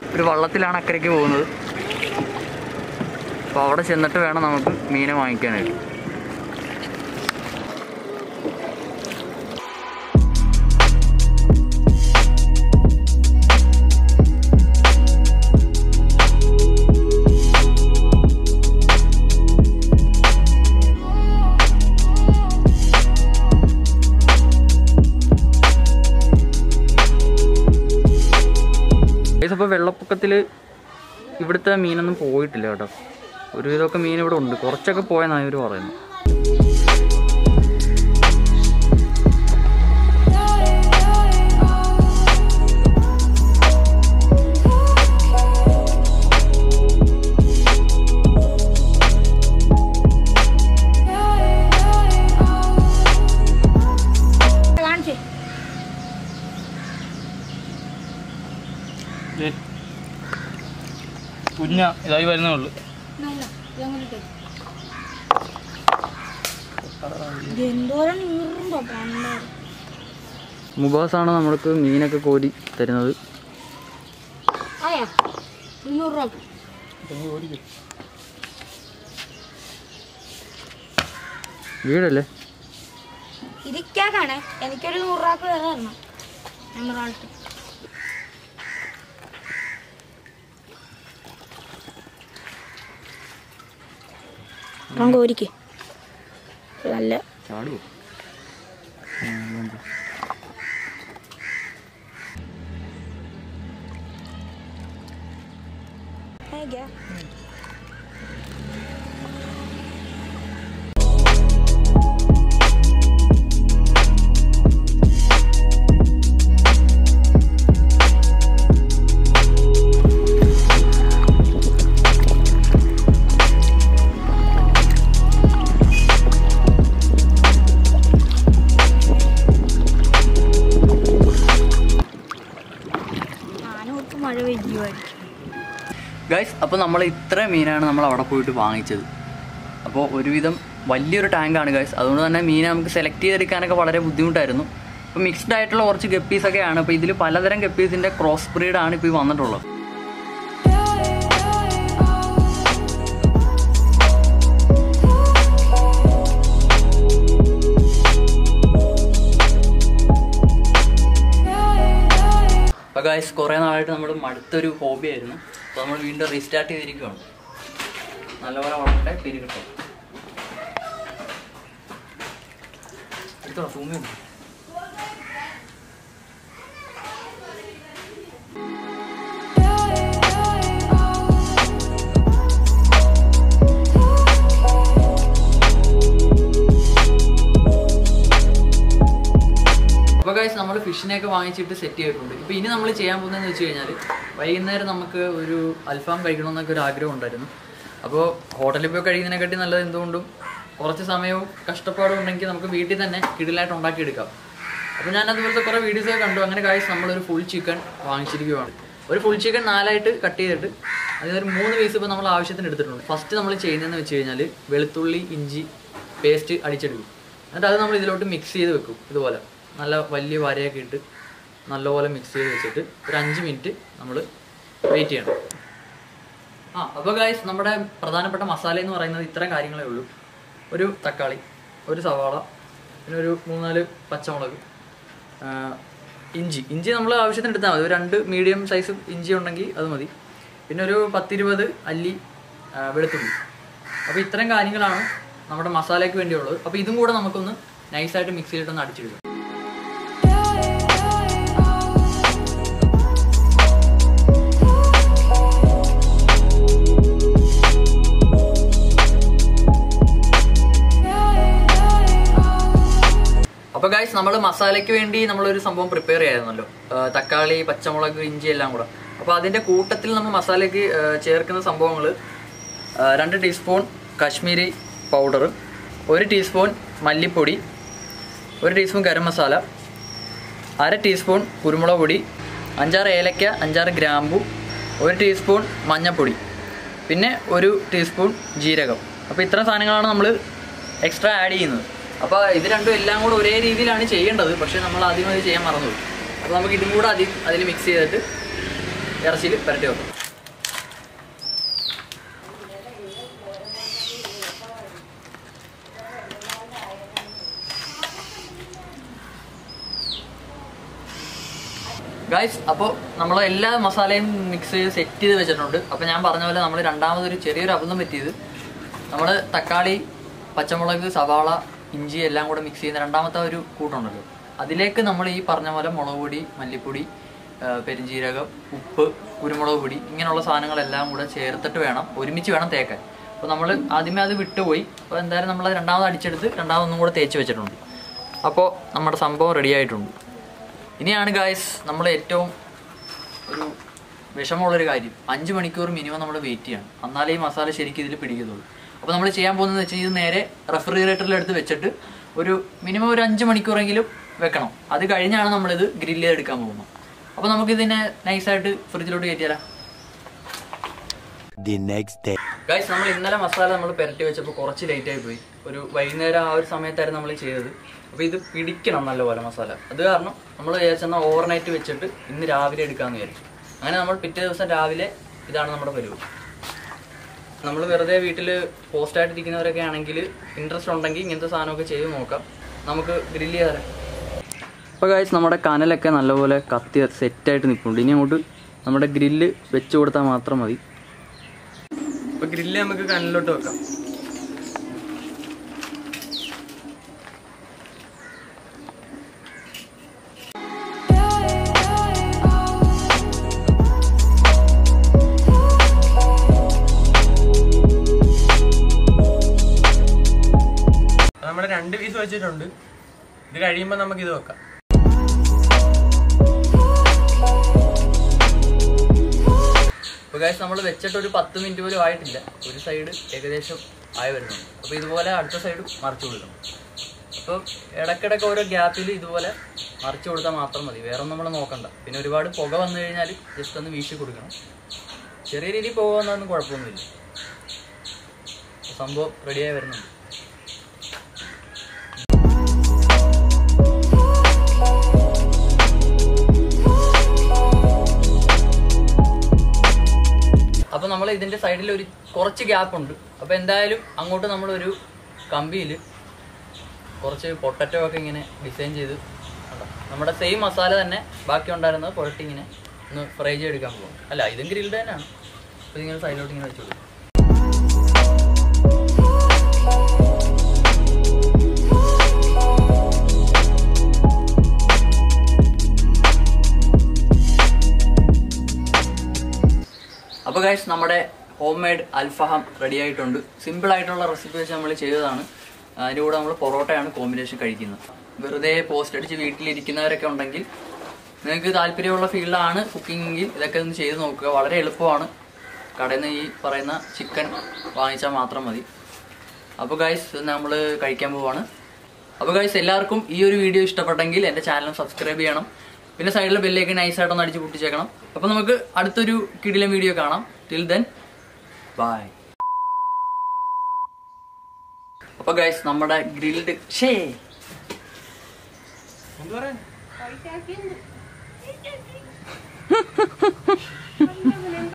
ഒരു വള്ളത്തിലാണ് അക്കരയ്ക്ക് പോകുന്നത് അപ്പോൾ അവിടെ ചെന്നിട്ട് വേണം നമുക്ക് മീനെ വാങ്ങിക്കാനായിട്ട് അപ്പോൾ വെള്ളപ്പൊക്കത്തിൽ ഇവിടുത്തെ മീനൊന്നും പോയിട്ടില്ല കേട്ടോ ഒരുവിധമൊക്കെ മീൻ ഇവിടെ ഉണ്ട് കുറച്ചൊക്കെ പോയെന്നാണ് ഇവർ പറയുന്നത് കാണിച്ചേ കുഞ്ഞ ഇതായി വരുന്നേ ഉള്ളൂ നല്ല ഇതങ്ങോട്ട് ഇത് എന്തോരം നീറുണ്ടോ പണ്ട് മുബാസാണ് നമ്മൾക്ക് മീനൊക്കെ കോരി തരുന്നത് ആയാ മുന്നൂറ് രൂപ വീടല്ലേ ഇരിക്കാക്കാണ് എനിക്കൊരു നൂറ് രൂപ വേറെ തരണം എമറാൾട്ട് കോരിക്ക് നല്ല ചാടുവോ ഞാനും ഓർക്ക് മഴ പെയ്യുമായിരിക്കും ഗൈസ് അപ്പോൾ നമ്മൾ ഇത്ര മീനാണ് നമ്മൾ അവിടെ പോയിട്ട് വാങ്ങിച്ചത് അപ്പോൾ ഒരുവിധം വലിയൊരു ടാങ്കാണ് ഗൈസ് അതുകൊണ്ട് തന്നെ മീനെ നമുക്ക് സെലക്ട് ചെയ്തെടുക്കാനൊക്കെ വളരെ ബുദ്ധിമുട്ടായിരുന്നു അപ്പോൾ മിക്സ്ഡ് ആയിട്ടുള്ള കുറച്ച് ഗപ്പീസൊക്കെയാണ് അപ്പോൾ ഇതിൽ പലതരം ഗപ്പീസിൻ്റെ ക്രോസ് ബ്രീഡാണ് ഇപ്പോൾ ഈ വന്നിട്ടുള്ളത് അപ്പോൾ ഗൈസ് കുറേ നാളായിട്ട് നമ്മൾ മടുത്തൊരു ഹോബി ആയിരുന്നു അപ്പോൾ നമ്മൾ വീണ്ടും റീസ്റ്റാർട്ട് ചെയ്തിരിക്കുകയാണ് നല്ലപോലെ വളർന്നേ പേര് കിട്ടും എടുത്തോളാം സൂം ചെയ്തു അപ്പോൾ ഗൈസ് നമ്മൾ ഫിഷിനെയൊക്കെ വാങ്ങിച്ചിട്ട് സെറ്റ് ചെയ്തിട്ടുണ്ട് ഇപ്പോൾ ഇനി നമ്മൾ ചെയ്യാൻ പോകുന്നതെന്ന് വെച്ച് കഴിഞ്ഞാൽ വൈകുന്നേരം നമുക്ക് ഒരു അൽഫാം കഴിക്കണമെന്നൊക്കെ ഒരു ആഗ്രഹം ഉണ്ടായിരുന്നു അപ്പോൾ ഹോട്ടലിൽ പോയി കഴിക്കുന്നതിനെക്കാട്ടി നല്ലത് എന്തുകൊണ്ടും കുറച്ച് സമയവും കഷ്ടപ്പാടും ഉണ്ടെങ്കിൽ നമുക്ക് വീട്ടിൽ തന്നെ കിടിലായിട്ട് ഉണ്ടാക്കിയെടുക്കാം അപ്പോൾ ഞാൻ അതുപോലത്തെ കുറേ വീഡിയോസൊക്കെ കണ്ടു അങ്ങനെ കാഴ്ച നമ്മളൊരു ഫുൾ ചിക്കൻ വാങ്ങിച്ചിരിക്കുകയാണ് ഒരു ഫുൾ ചിക്കൻ നാലായിട്ട് കട്ട് ചെയ്തിട്ട് അതിനൊരു മൂന്ന് പീസ് ഇപ്പോൾ നമ്മൾ ആവശ്യത്തിന് എടുത്തിട്ടുണ്ട് ഫസ്റ്റ് നമ്മൾ ചെയ്യുന്നതെന്ന് വെച്ച് കഴിഞ്ഞാൽ വെളുത്തുള്ളി ഇഞ്ചി പേസ്റ്റ് അടിച്ചെടുക്കും എന്നിട്ട് അത് നമ്മൾ ഇതിലോട്ട് മിക്സ് ചെയ്ത് വെക്കും ഇതുപോലെ നല്ല വലിയ വരയൊക്കെ ഇട്ട് നല്ലപോലെ മിക്സ് ചെയ്ത് വെച്ചിട്ട് ഒരു അഞ്ച് മിനിറ്റ് നമ്മൾ വെയിറ്റ് ചെയ്യണം ആ അപ്പോൾ ഗായ്സ് നമ്മുടെ പ്രധാനപ്പെട്ട മസാല എന്ന് പറയുന്നത് ഇത്രയും കാര്യങ്ങളേ ഉള്ളൂ ഒരു തക്കാളി ഒരു സവാള പിന്നെ ഒരു മൂന്നാല് പച്ചമുളക് ആ, ഇഞ്ചി ഇഞ്ചി നമ്മൾ ആവശ്യത്തിന് എടുത്താൽ മതി ഒരു രണ്ട് മീഡിയം സൈസ് ഇഞ്ചി ഉണ്ടെങ്കിൽ അത് മതി പിന്നെ ഒരു പത്തിരുപത് അല്ലി ആ, വെളുത്തുള്ളി അപ്പോൾ ഇത്രയും കാര്യങ്ങളാണ് നമ്മുടെ മസാലയ്ക്ക് വേണ്ടിയുള്ളത് അപ്പോൾ ഇതും കൂടെ നമുക്കൊന്ന് നൈസായിട്ട് മിക്സ് ചെയ്തിട്ടൊന്ന് അടിച്ചെടുക്കാം അപ്പോൾ ഗായ്സ് നമ്മൾ മസാലയ്ക്ക് വേണ്ടി നമ്മളൊരു സംഭവം പ്രിപ്പയർ ചെയ്യായിരുന്നല്ലോ ആ, തക്കാളി പച്ചമുളക് ഇഞ്ചി എല്ലാം കൂടെ അപ്പോൾ അതിൻ്റെ കൂട്ടത്തിൽ നമ്മൾ മസാലയ്ക്ക് ആ, ചേർക്കുന്ന സംഭവങ്ങൾ രണ്ട് ടീസ്പൂൺ കാശ്മീരി പൗഡർ ഒരു ടീസ്പൂൺ മല്ലിപ്പൊടി ഒരു ടീസ്പൂൺ ഗരം മസാല അര ടീസ്പൂൺ കുരുമുളക് പൊടി അഞ്ചാറ് ഏലക്ക അഞ്ചാറ് ഗ്രാമ്പു ഒരു ടീസ്പൂൺ മഞ്ഞൾപ്പൊടി പിന്നെ ഒരു ടീസ്പൂൺ ജീരകം അപ്പോൾ ഇത്ര സാധനങ്ങളാണ് നമ്മൾ എക്സ്ട്രാ ആഡ് ചെയ്യുന്നത് അപ്പോൾ ഇത് രണ്ടും എല്ലാം കൂടെ ഒരേ രീതിയിലാണ് ചെയ്യേണ്ടത് പക്ഷേ നമ്മൾ ആദ്യം അത് ചെയ്യാൻ മറന്നുപോയി അപ്പോൾ നമുക്ക് ഇതും കൂടെ അതിൽ അതിൽ മിക്സ് ചെയ്തിട്ട് ഇറച്ചിയിൽ പുരട്ടി വെക്കും ഗൈസ് അപ്പോൾ നമ്മൾ എല്ലാ മസാലയും മിക്സ് ചെയ്ത് സെറ്റ് ചെയ്ത് വെച്ചിട്ടുണ്ട് അപ്പോൾ ഞാൻ പറഞ്ഞ പോലെ നമ്മൾ രണ്ടാമതൊരു ചെറിയൊരു അബദ്ധം പറ്റിയത് നമ്മൾ തക്കാളി പച്ചമുളക് സവാള ഇഞ്ചി എല്ലാം കൂടെ മിക്സ് ചെയ്യുന്ന രണ്ടാമത്തെ ഒരു കൂട്ടുണ്ടല്ലോ അതിലേക്ക് നമ്മൾ ഈ പറഞ്ഞ പോലെ മുളക് പൊടി മല്ലിപ്പൊടി ആ, പെരുംജീരകം ഉപ്പ് കുരുമുളക് പൊടി ഇങ്ങനെയുള്ള സാധനങ്ങളെല്ലാം കൂടെ ചേർത്തിട്ട് വേണം ഒരുമിച്ച് വേണം തേക്കാൻ അപ്പോൾ നമ്മൾ ആദ്യമേ അത് വിട്ടുപോയി അപ്പോൾ എന്തായാലും നമ്മൾ രണ്ടാമത് അടിച്ചെടുത്ത് രണ്ടാമതൊന്നും കൂടെ തേച്ച് വെച്ചിട്ടുണ്ട് അപ്പോൾ നമ്മുടെ സംഭവം റെഡി ആയിട്ടുണ്ട് ഇനിയാണ് ഗായ്സ് നമ്മൾ ഏറ്റവും ഒരു വിഷമമുള്ളൊരു കാര്യം അഞ്ച് മണിക്കൂർ മിനിമം നമ്മൾ വെയിറ്റ് ചെയ്യണം എന്നാലേ ഈ മസാല ശരിക്കും ഇതിൽ പിടിക്കത്തുള്ളൂ അപ്പോൾ നമ്മൾ ചെയ്യാൻ പോകുന്നത് വെച്ചാൽ ഇത് നേരെ റെഫ്രിജറേറ്ററിൽ എടുത്ത് വെച്ചിട്ട് ഒരു മിനിമം ഒരു അഞ്ച് മണിക്കൂറെങ്കിലും വെക്കണം അത് കഴിഞ്ഞാണ് നമ്മളിത് ഗ്രില്ല് ചെയ്തെടുക്കാൻ പോകുന്നത് അപ്പോൾ നമുക്കിതിനെ നൈസായിട്ട് ഫ്രിഡ്ജിലോട്ട് കയറ്റിയാലോ The next day. ഗൈസ് നമ്മൾ ഇന്നലെ മസാല നമ്മൾ പുരട്ടി വെച്ചപ്പോൾ കുറച്ച് ലേറ്റ് ആയി പോയി ഒരു വൈകുന്നേരം ആ ഒരു സമയത്തായിരുന്നു നമ്മൾ ചെയ്തത് അപ്പോൾ ഇത് പിടിക്കണം നല്ലപോലെ മസാല അത് കാരണം നമ്മൾ വിചാരിച്ചെന്നാൽ ഓവർനൈറ്റ് വെച്ചിട്ട് ഇന്ന് രാവിലെ എടുക്കാമെന്ന് വിചാരിച്ചു അങ്ങനെ നമ്മൾ പിറ്റേ ദിവസം രാവിലെ ഇതാണ് നമ്മുടെ പരിപാടി നമ്മൾ വെറുതെ വീട്ടിൽ പോസ്റ്റായിട്ടിരിക്കുന്നവരൊക്കെ ആണെങ്കിൽ ഇൻട്രസ്റ്റ് ഉണ്ടെങ്കിൽ ഇങ്ങനത്തെ സാധനമൊക്കെ ചെയ്ത് നോക്കാം നമുക്ക് ഗ്രില്ല് ചെയ്യാറ് അപ്പോൾ ഗൈസ് നമ്മുടെ കനലൊക്കെ നല്ലപോലെ കത്തി സെറ്റായിട്ട് നിൽപ്പുണ്ട് ഇനി അങ്ങോട്ട് നമ്മുടെ ഗ്രില്ല് വെച്ച് കൊടുത്താൽ മാത്രം മതി അപ്പൊ ഗ്രില്ല് നമുക്ക് കണ്ണിലോട്ട് വെക്കാം നമ്മുടെ രണ്ട് പീസ് വെച്ചിട്ടുണ്ട് ഇത് കഴിയുമ്പോൾ നമുക്ക് ഇത് വെക്കാം ഇപ്പോൾ ഗൈസ് നമ്മൾ വെച്ചിട്ട് ഒരു പത്ത് മിനിറ്റ് പോലും ആയിട്ടില്ല ഒരു സൈഡ് ഏകദേശം ആയി വരുന്നുണ്ട് അപ്പോൾ ഇതുപോലെ അടുത്ത സൈഡ് മറിച്ച് കൊടുക്കണം അപ്പോൾ ഇടയ്ക്കിടയ്ക്ക് ഓരോ ഗ്യാപ്പിൽ ഇതുപോലെ മറിച്ച് കൊടുത്താൽ മാത്രം മതി വേറെ ഒന്നും നമ്മൾ നോക്കണ്ട പിന്നെ ഒരുപാട് പുക വന്നു കഴിഞ്ഞാൽ ജസ്റ്റ് ഒന്ന് വീശി കൊടുക്കണം ചെറിയ രീതിയിൽ പുക വന്നാലും കുഴപ്പമൊന്നുമില്ല സംഭവം റെഡിയായി വരുന്നുണ്ട് അപ്പോൾ നമ്മൾ ഇതിന്റെ സൈഡിൽ ഒരു കുറച്ച് ഗ്യാപ്പ് ഉണ്ട് അപ്പോൾ എന്തായാലും അങ്ങോട്ട് നമ്മളൊരു കമ്പിയിൽ കുറച്ച് പൊട്ടറ്റോ ഒക്കെ ഇങ്ങനെ ഡിസൈൻ ചെയ്ത് കണ്ടോ? നമ്മുടെ സെയിം മസാല തന്നെ ബാക്കി ഉണ്ടായിരുന്നത് പുരട്ടി ഇങ്ങനെ ഒന്ന് ഫ്രൈ ചെയ്തെടുക്കാൻ പോകും അല്ല ഇതും ഗ്രിൽഡ് തന്നെയാണ് അപ്പോൾ ഇങ്ങനെ സൈഡിലോട്ട് ഇങ്ങനെ വെച്ചു കൊടുക്കും അപ്പോൾ ഗൈസ് നമ്മുടെ ഹോം മെയ്ഡ് അൽഫഹാം റെഡി ആയിട്ടുണ്ട് സിമ്പിൾ ആയിട്ടുള്ള റെസിപ്പി വെച്ച് നമ്മൾ ചെയ്തതാണ് അതിൻ്റെ കൂടെ നമ്മൾ പൊറോട്ടയാണ് കോമ്പിനേഷൻ കഴിക്കുന്നത് വെറുതെ പോസ്റ്റ് അടിച്ച് വീട്ടിലിരിക്കുന്നവരൊക്കെ ഉണ്ടെങ്കിൽ നിങ്ങൾക്ക് താല്പര്യമുള്ള ഫീൽഡാണ് കുക്കിംഗെങ്കിൽ ഇതൊക്കെ ഒന്ന് ചെയ്ത് നോക്കുക വളരെ എളുപ്പമാണ് കടയിൽ നിന്ന് ഈ പറയുന്ന ചിക്കൻ വാങ്ങിച്ചാൽ മാത്രം മതി അപ്പോൾ ഗൈസ് നമ്മൾ കഴിക്കാൻ പോവാണ് അപ്പോൾ ഗൈസ് എല്ലാവർക്കും ഈ ഒരു വീഡിയോ ഇഷ്ടപ്പെട്ടെങ്കിൽ എൻ്റെ ചാനൽ സബ്സ്ക്രൈബ് ചെയ്യണം പിന്നെ സൈഡിലെ ബെല്ലേക്ക് നൈസായിട്ടൊന്ന് അടിച്ച് പൊട്ടിച്ചേക്കണം അപ്പോൾ നമുക്ക് അടുത്തൊരു കിടിലൻ വീഡിയോ കാണാം ടിൽ ദെൻ ബൈ അപ്പോൾ ഗൈസ് നമ്മുടെ ഗ്രിൽഡ് ഷേ എന്താ പറയാ